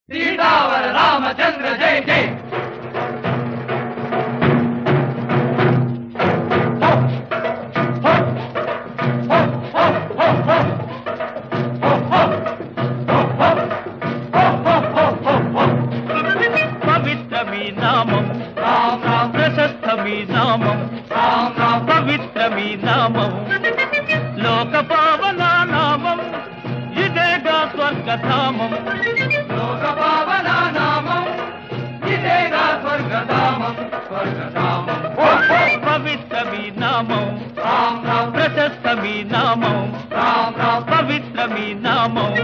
సీతావర రామచంద్ర జై జై పవిత్రమీ నామం రామ్ రామ్ ప్రశస్తమీ నామం రామ్ రామ్ పవిత్రమీ నామం లోక పావన నామం ఇదేగా స్వర్గధామం లోక పావన నామం ఇదేగా స్వర్గధామం స్వర్గధామం పవిత్రమీ నామం రామ్ రామ్ ప్రశస్తమీ నామం రామ్ రామ్ పవిత్రమీ నామం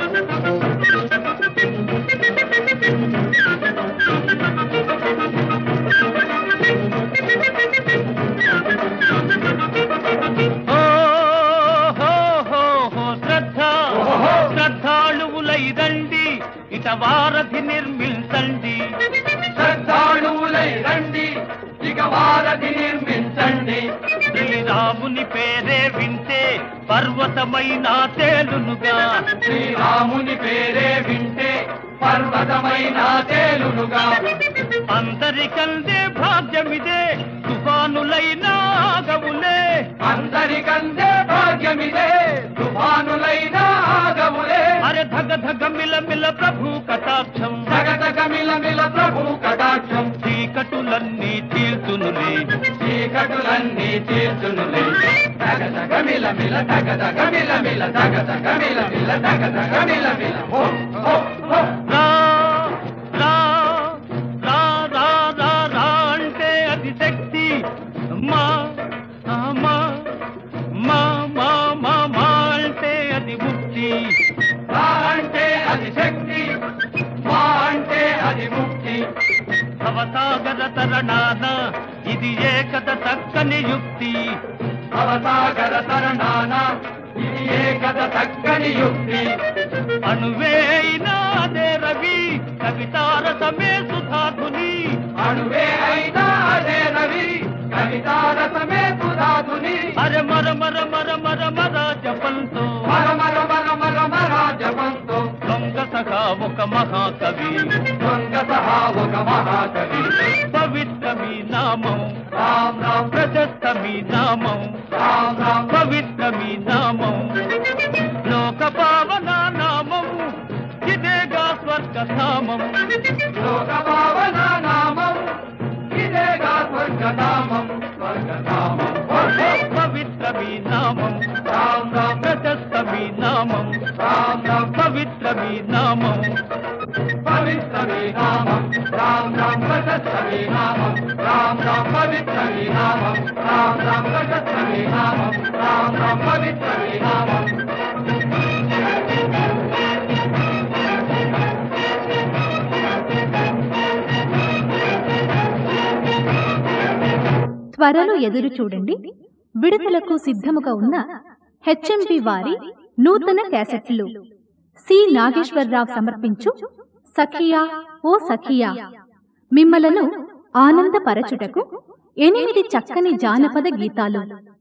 ఓ హో హో హో శ్రద్ధ ఓహో. శ్రద్ధాళువులై రండి ఇట వారధి నిర్మించండి శ్రద్ధాళువులై రండి ఇక వారధి నిర్మించండి శ్రీరాముని పేరే వింటే పర్వతమైన తేలునుగా శ్రీరాముని పేరే వింటే పర్వతమైన తేలునుగా అందరికందే భాగ్యమిదే తుఫానులైన ఆగవులే అందరికందే భాగ్యమిదే తుఫానులైన ఆగములే అరే ధగ ధగ మిల మిల ప్రభు కటాక్షం జగతక మిలమిల ప్రభు కటాక్షం చీకటులన్నీ తీర్చునులే చీకటులన్నీ తీర్చునులే తగదగ మిలమిల తగదగ మిలమిల తగదగ మిలమిల తగదగ మిలమిల హో హో హో రా రా రా రా రా రా అంటే అది శక్తి మా ఆ, మా మా మా మా మా అంటే అది ముక్తి రా అంటే అది శక్తి మా అంటే అది ముక్తి భవసాగర తరణాన ఇది ఏకద చక్కని యుక్తి అవసాగర తరణాన ఇది ఏ కథ చక్కని యుక్తి అణువేయినాదే రవి కవితారసమే సుధాధుని అణువే అయినా అదే రవి కవితారసమే సుధాతుని అరే మర మర మర మర మర జపంతో మర మర మర మర మర జపంతో దొంగ సఖా ఒక మహాకవి దొంగ సహా ఒక మహాకవి పవిత్రమీ నామం రామ్ రామ్ ప్రశస్తమీ నామం రామ్ రామ్ పవిత్రమీ నామం లోక పావన నామం ఇదేగా స్వర్గధామం లోక పావన నామం ఇదేగా స్వర్గధామం స్వర్గధామం పవిత్రమీ నామం రామ్ రామ్ ప్రశస్తమీ నామం రామ్ రామ్ పవిత్రమీ నామం పవిత్రమే నామం రామ్ రామ్ ప్రశస్తమే నామం రామ్ రామ్ పవిత్రమే నామం రామ్ రామ్ ప్రశస్తమే నామం రామ్ రామ్ పవిత్రమే నామం త్వరలో ఎదురు చూడండి విడుదలకు సిద్ధముగా ఉన్న హెచ్ఎంవి వారి నూతన క్యాసెట్లు సి నాగేశ్వరరావు సమర్పించు సఖియా ఓ సఖియా మిమ్మలను ఆనందపరచుటకు ఎనిమిది చక్కని జానపద గీతాలు